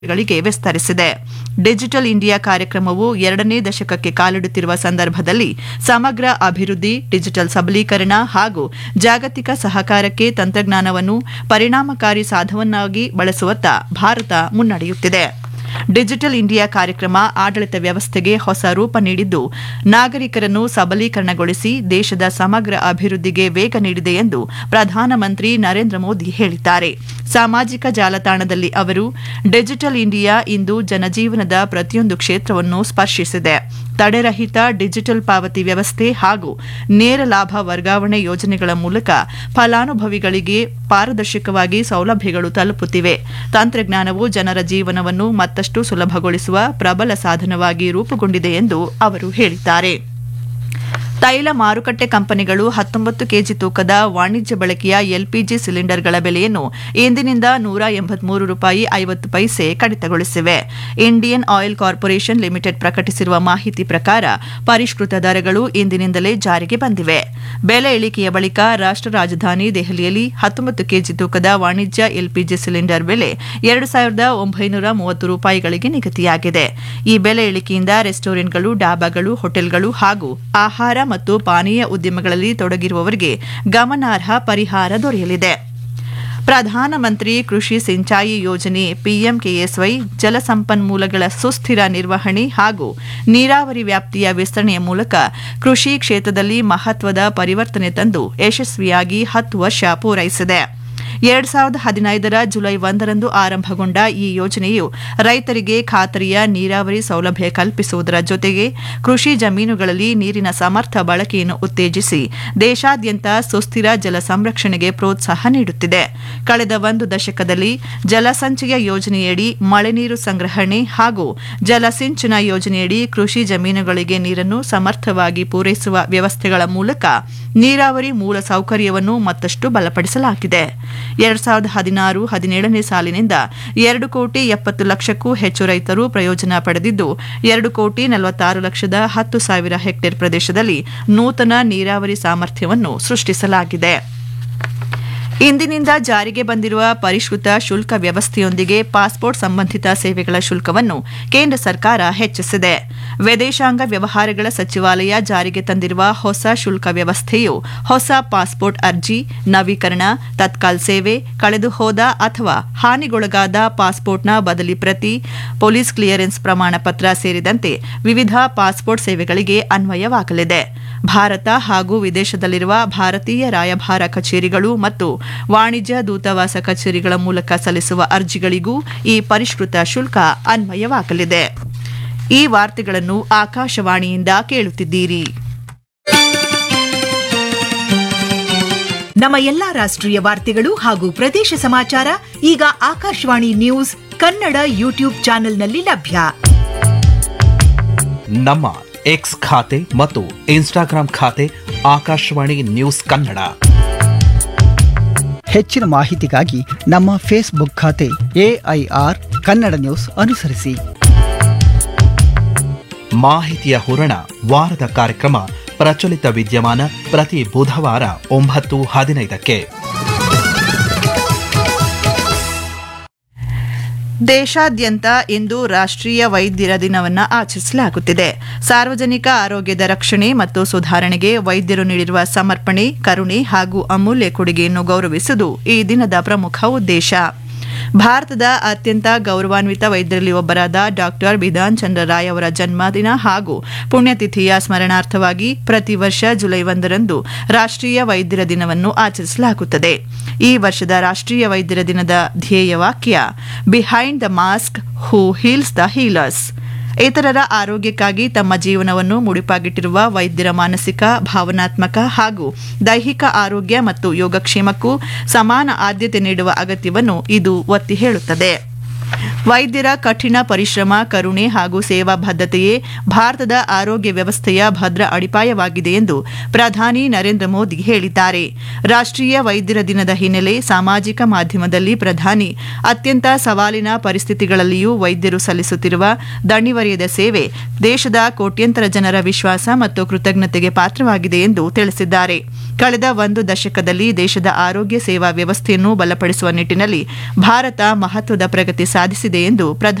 ಗಳಿಗೆ ವಿಸ್ತರಿಸಿದೆ digital India ಕಾರ್ಯಕ್ರಮವು ಎರಡನೇ ದಶಕಕ್ಕೆ ಕಾಲಿಡುತ್ತಿರುವ ಸಂದರ್ಭದಲ್ಲಿ ಸಮಗ್ರ ಅಭಿವೃದ್ಧಿ ಡಿಜಿಟಲ್ ಸಬಲೀಕರಣ ಹಾಗೂ ಜಾಗತಿಕ ಸಹಕಾರಕ್ಕೆ ತಂತ್ರಜ್ಞಾನವನ್ನು ಪರಿಣಾಮಕಾರಿ ಸಾಧನವನ್ನಾಗಿ ಬಳಸುವತ್ತ ಭಾರತ ಮುನ್ನಡೆಯುತ್ತಿದೆ ಡಿಜಿಟಲ್ ಇಂಡಿಯಾ ಕಾರ್ಯಕ್ರಮ ಆಡಳಿತ ವ್ಯವಸ್ಥೆಗೆ ಹೊಸ ರೂಪ ನೀಡಿದ್ದು ನಾಗರಿಕರನ್ನು ಸಬಲೀಕರಣಗೊಳಿಸಿ ದೇಶದ ಸಮಗ್ರ ಅಭಿವೃದ್ಧಿಗೆ ವೇಗ ನೀಡಿದೆ ಎಂದು ಪ್ರಧಾನಮಂತ್ರಿ ನರೇಂದ್ರ ಮೋದಿ ಹೇಳಿದ್ದಾರೆ ಸಾಮಾಜಿಕ ಜಾಲತಾಣದಲ್ಲಿ ಅವರು ಡಿಜಿಟಲ್ ಇಂಡಿಯಾ ಇಂದು ಜನಜೀವನದ ಪ್ರತಿಯೊಂದು ಕ್ಷೇತ್ರವನ್ನು ಸ್ಪರ್ಶಿಸಿದೆ ತಡೆರಹಿತ ಡಿಜಿಟಲ್ ಪಾವತಿ ವ್ಯವಸ್ಥೆ ಹಾಗೂ ನೇರ ಲಾಭ ವರ್ಗಾವಣೆ ಯೋಜನೆಗಳ ಮೂಲಕ ಫಲಾನುಭವಿಗಳಿಗೆ ಪಾರದರ್ಶಕವಾಗಿ ಸೌಲಭ್ಯಗಳು ತಲುಪುತ್ತಿವೆ ತಂತ್ರಜ್ಞಾನವು ಜನರ ಜೀವನವನ್ನು ಮತ್ತಷ್ಟು ಸುಲಭಗೊಳಿಸುವ ಪ್ರಬಲ ಸಾಧನವಾಗಿ ರೂಪುಗೊಂಡಿದೆ ಎಂದು ಅವರು ಹೇಳಿದ್ದಾರೆ ತೈಲ ಮಾರುಕಟ್ಟೆ ಕಂಪನಿಗಳು ಹತ್ತೊಂಬತ್ತು ಕೆಜಿ ತೂಕದ ವಾಣಿಜ್ಯ ಬಳಕೆಯ ಎಲ್ಪಿಜಿ ಸಿಲಿಂಡರ್ಗಳ ಬೆಲೆಯನ್ನು ಇಂದಿನಿಂದ ನೂರ ಎಂಬತ್ಮೂರು ರೂಪಾಯಿ ಐವತ್ತು ಪೈಸೆ ಕಡಿತಗೊಳಿಸಿವೆ ಇಂಡಿಯನ್ ಆಯಿಲ್ ಕಾರ್ಪೊರೇಷನ್ ಲಿಮಿಟೆಡ್ ಪ್ರಕಟಿಸಿರುವ ಮಾಹಿತಿ ಪ್ರಕಾರ ಪರಿಷ್ಕೃತ ದರಗಳು ಇಂದಿನಿಂದಲೇ ಜಾರಿಗೆ ಬಂದಿವೆ ಬೆಲೆ ಇಳಿಕೆಯ ಬಳಿಕ ರಾಷ್ಟ್ರ ರಾಜಧಾನಿ ದೆಹಲಿಯಲ್ಲಿ ಹತ್ತೊಂಬತ್ತು ಕೆಜಿ ತೂಕದ ವಾಣಿಜ್ಯ ಎಲ್ಪಿಜಿ ಸಿಲಿಂಡರ್ ಬೆಲೆ ಎರಡು ಸಾವಿರದ ಒಂಬೈನೂರ ಮೂವತ್ತು ರೂಪಾಯಿಗಳಿಗೆ ನಿಗದಿಯಾಗಿದೆ ಈ ಬೆಲೆ ಇಳಿಕೆಯಿಂದ ರೆಸ್ಟೋರೆಂಟ್ಗಳು ಡಾಬಾಗಳು ಹೋಟೆಲ್ಗಳು ಹಾಗೂ ಆಹಾರ ಮತ್ತು ಪಾನೀಯ ಉದ್ಯಮಗಳಲ್ಲಿ ತೊಡಗಿರುವವರಿಗೆ ಗಮನಾರ್ಹ ಪರಿಹಾರ ದೊರೆಯಲಿದೆ ಪ್ರಧಾನಮಂತ್ರಿ ಕೃಷಿ ಸಿಂಚಾಯಿ ಯೋಜನೆ ಪಿಎಂಕೆಎಸ್ವೈ ಜಲಸಂಪನ್ಮೂಲಗಳ ಸುಸ್ಥಿರ ನಿರ್ವಹಣೆ ಹಾಗೂ ನೀರಾವರಿ ವ್ಯಾಪ್ತಿಯ ವಿಸ್ತರಣೆಯ ಮೂಲಕ ಕೃಷಿ ಕ್ಷೇತ್ರದಲ್ಲಿ ಮಹತ್ವದ ಪರಿವರ್ತನೆ ತಂದು ಯಶಸ್ವಿಯಾಗಿ ಹತ್ತು ವರ್ಷ ಪೂರೈಸಿದೆ ಎರಡ್ ಸಾವಿರದ ಹದಿನೈದರ ಜುಲೈ ಒಂದರಂದು ಆರಂಭಗೊಂಡ ಈ ಯೋಜನೆಯು ರೈತರಿಗೆ ಖಾತರಿಯ ನೀರಾವರಿ ಸೌಲಭ್ಯ ಕಲ್ಪಿಸುವುದರ ಜೊತೆಗೆ ಕೃಷಿ ಜಮೀನುಗಳಲ್ಲಿ ನೀರಿನ ಸಮರ್ಥ ಬಳಕೆಯನ್ನು ಉತ್ತೇಜಿಸಿ ದೇಶಾದ್ಯಂತ ಸುಸ್ಥಿರ ಜಲ ಸಂರಕ್ಷಣೆಗೆ ಪ್ರೋತ್ಸಾಹ ನೀಡುತ್ತಿದೆ ಕಳೆದ ಒಂದು ದಶಕದಲ್ಲಿ ಜಲಸಂಚಯ ಯೋಜನೆಯಡಿ ಮಳೆ ನೀರು ಸಂಗ್ರಹಣೆ ಹಾಗೂ ಜಲಸಿಂಚನ ಯೋಜನೆಯಡಿ ಕೃಷಿ ಜಮೀನುಗಳಿಗೆ ನೀರನ್ನು ಸಮರ್ಥವಾಗಿ ಪೂರೈಸುವ ವ್ಯವಸ್ಥೆಗಳ ಮೂಲಕ ನೀರಾವರಿ ಮೂಲ ಸೌಕರ್ಯವನ್ನು ಮತ್ತಷ್ಟು ಬಲಪಡಿಸಲಾಗಿದೆ ಎರಡ್ ಸಾವಿರದ ಹದಿನಾರು ಹದಿನೇಳನೇ ಸಾಲಿನಿಂದ ಎರಡು ಕೋಟಿ ಎಪ್ಪತ್ತು ಲಕ್ಷಕ್ಕೂ ಹೆಚ್ಚು ರೈತರು ಪ್ರಯೋಜನ ಪಡೆದಿದ್ದು ಎರಡು ಕೋಟಿ ನಲವತ್ತಾರು ಲಕ್ಷದ ಹತ್ತು ಸಾವಿರ ಹೆಕ್ಟೇರ್ ಪ್ರದೇಶದಲ್ಲಿ ನೂತನ ನೀರಾವರಿ ಸಾಮರ್ಥ್ಯವನ್ನು ಸೃಷ್ಟಿಸಲಾಗಿದೆ ಇಂದಿನಿಂದ ಜಾರಿಗೆ ಬಂದಿರುವ ಪರಿಷ್ಕೃತ ಶುಲ್ಕ ವ್ಯವಸ್ಥೆಯೊಂದಿಗೆ ಪಾಸ್ಪೋರ್ಟ್ ಸಂಬಂಧಿತ ಸೇವೆಗಳ ಶುಲ್ಕವನ್ನು ಕೇಂದ್ರ ಸರ್ಕಾರ ಹೆಚ್ಚಿಸಿದೆ ವಿದೇಶಾಂಗ ವ್ಯವಹಾರಗಳ ಸಚಿವಾಲಯ ಜಾರಿಗೆ ತಂದಿರುವ ಹೊಸ ಶುಲ್ಕ ವ್ಯವಸ್ಥೆಯು ಹೊಸ ಪಾಸ್ಪೋರ್ಟ್ ಅರ್ಜಿ ನವೀಕರಣ ತತ್ಕಾಲ್ ಸೇವೆ ಕಳೆದು ಹೋದ ಅಥವಾ ಹಾನಿಗೊಳಗಾದ ಪಾಸ್ಪೋರ್ಟ್ನ ಬದಲಿ ಪ್ರತಿ ಪೊಲೀಸ್ ಕ್ಲಿಯರೆನ್ಸ್ ಪ್ರಮಾಣ ಪತ್ರ ಸೇರಿದಂತೆ ವಿವಿಧ ಪಾಸ್ಪೋರ್ಟ್ ಸೇವೆಗಳಿಗೆ ಅನ್ವಯವಾಗಲಿದೆ ಭಾರತ ಹಾಗೂ ವಿದೇಶದಲ್ಲಿರುವ ಭಾರತೀಯ ರಾಯಭಾರ ಕಚೇರಿಗಳು ಮತ್ತು ವಾಣಿಜ್ಯ ದೂತಾವಾಸ ಕಚೇರಿಗಳ ಮೂಲಕ ಸಲ್ಲಿಸುವ ಅರ್ಜಿಗಳಿಗೂ ಈ ಪರಿಷ್ಕೃತ ಶುಲ್ಕ ಅನ್ವಯವಾಗಲಿದೆ ಈ ವಾರ್ತೆಗಳನ್ನು ಆಕಾಶವಾಣಿಯಿಂದ ಕೇಳುತ್ತಿದ್ದೀರಿ ನಮ್ಮ ಎಲ್ಲಾ ರಾಷ್ಟ್ರೀಯ ವಾರ್ತೆಗಳು ಹಾಗೂ ಪ್ರದೇಶ ಸಮಾಚಾರ ಈಗ ಆಕಾಶವಾಣಿ ನ್ಯೂಸ್ ಕನ್ನಡ ಯೂಟ್ಯೂಬ್ ಚಾನೆಲ್ನಲ್ಲಿ ಲಭ್ಯ ನಮ್ಮ ಎಕ್ಸ್ ಖಾತೆ ಮತ್ತು ಇನ್ಸ್ಟಾಗ್ರಾಂ ಖಾತೆ ಆಕಾಶವಾಣಿ ನ್ಯೂಸ್ ಕನ್ನಡ ಹೆಚ್ಚಿನ ಮಾಹಿತಿಗಾಗಿ ನಮ್ಮ ಫೇಸ್ಬುಕ್ ಖಾತೆ ಎಐಆರ್ ಕನ್ನಡ ನ್ಯೂಸ್ ಅನುಸರಿಸಿ ಮಾಹಿತಿಯ ಹೂರಣ ವಾರದ ಕಾರ್ಯಕ್ರಮ ಪ್ರಚಲಿತ ವಿದ್ಯಮಾನ ಪ್ರತಿ ಬುಧವಾರ ಒಂಬತ್ತು ಹದಿನೈದಕ್ಕೆ ದೇಶಾದ್ಯಂತ ಇಂದು ರಾಷ್ಟ್ರೀಯ ವೈದ್ಯರ ದಿನವನ್ನು ಆಚರಿಸಲಾಗುತ್ತಿದೆ ಸಾರ್ವಜನಿಕ ಆರೋಗ್ಯದ ರಕ್ಷಣೆ ಮತ್ತು ಸುಧಾರಣೆಗೆ ವೈದ್ಯರು ನೀಡಿರುವ ಸಮರ್ಪಣೆ ಕರುಣೆ ಹಾಗೂ ಅಮೂಲ್ಯ ಕೊಡುಗೆಯನ್ನು ಗೌರವಿಸುವುದು ಈ ದಿನದ ಪ್ರಮುಖ ಉದ್ದೇಶ ಭಾರತದ ಅತ್ಯಂತ ಗೌರವಾನ್ವಿತ ವೈದ್ಯರಲ್ಲಿ ಒಬ್ಬರಾದ ಡಾಕ್ಟರ್ ಬಿಧಾನ್ ಚಂದ್ರ ರಾಯ್ ಅವರ ಜನ್ಮದಿನ ಹಾಗೂ ಪುಣ್ಯತಿಥಿಯ ಸ್ಮರಣಾರ್ಥವಾಗಿ ಪ್ರತಿ ವರ್ಷ ಜುಲೈ ಒಂದರಂದು ರಾಷ್ಟ್ರೀಯ ವೈದ್ಯರ ದಿನವನ್ನು ಆಚರಿಸಲಾಗುತ್ತದೆ ಈ ವರ್ಷದ ರಾಷ್ಟ್ರೀಯ ವೈದ್ಯರ ದಿನದ ಧ್ಯೇಯ ವಾಕ್ಯ behind the mask who heals the healers ಇತರರ ಆರೋಗ್ಯಕ್ಕಾಗಿ ತಮ್ಮ ಜೀವನವನ್ನು ಮುಡಿಪಾಗಿಟ್ಟಿರುವ ವೈದ್ಯರ ಮಾನಸಿಕ ಭಾವನಾತ್ಮಕ ಹಾಗೂ ದೈಹಿಕ ಆರೋಗ್ಯ ಮತ್ತು ಯೋಗಕ್ಷೇಮಕ್ಕೂ ಸಮಾನ ಆದ್ಯತೆ ನೀಡುವ ಅಗತ್ಯವನ್ನು ಇದು ಒತ್ತಿ ಹೇಳುತ್ತದೆ ವೈದ್ಯರ ಕಠಿಣ ಪರಿಶ್ರಮ ಕರುಣೆ ಹಾಗೂ ಸೇವಾ ಬದ್ಧತೆಯೇ ಭಾರತದ ಆರೋಗ್ಯ ವ್ಯವಸ್ಥೆಯ ಭದ್ರ ಅಡಿಪಾಯವಾಗಿದೆ ಎಂದು ಪ್ರಧಾನಿ ನರೇಂದ್ರ ಮೋದಿ ಹೇಳಿದ್ದಾರೆ ರಾಷ್ಟ್ರೀಯ ವೈದ್ಯರ ದಿನದ ಹಿನ್ನೆಲೆ ಸಾಮಾಜಿಕ ಮಾಧ್ಯಮದಲ್ಲಿ ಪ್ರಧಾನಿ ಅತ್ಯಂತ ಸವಾಲಿನ ಪರಿಸ್ಥಿತಿಗಳಲ್ಲಿಯೂ ವೈದ್ಯರು ಸಲ್ಲಿಸುತ್ತಿರುವ ದಣಿವರಿಯದ ಸೇವೆ ದೇಶದ ಕೋಟ್ಯಂತರ ಜನರ ವಿಶ್ವಾಸ ಮತ್ತು ಕೃತಜ್ಞತೆಗೆ ಪಾತ್ರವಾಗಿದೆ ಎಂದು ತಿಳಿಸಿದ್ದಾರೆ ಕಳೆದ ಒಂದು ದಶಕದಲ್ಲಿ ದೇಶದ ಆರೋಗ್ಯ ಸೇವಾ ವ್ಯವಸ್ಥೆಯನ್ನು ಬಲಪಡಿಸುವ ನಿಟ್ಟಿನಲ್ಲಿ ಭಾರತ ಮಹತ್ವದ ಪ್ರಗತಿ ಸಾಧಿಸಿದೆ ಸಾಧಿಸಿದೆ ಎಂದು ಪ್ರಧಾನಿ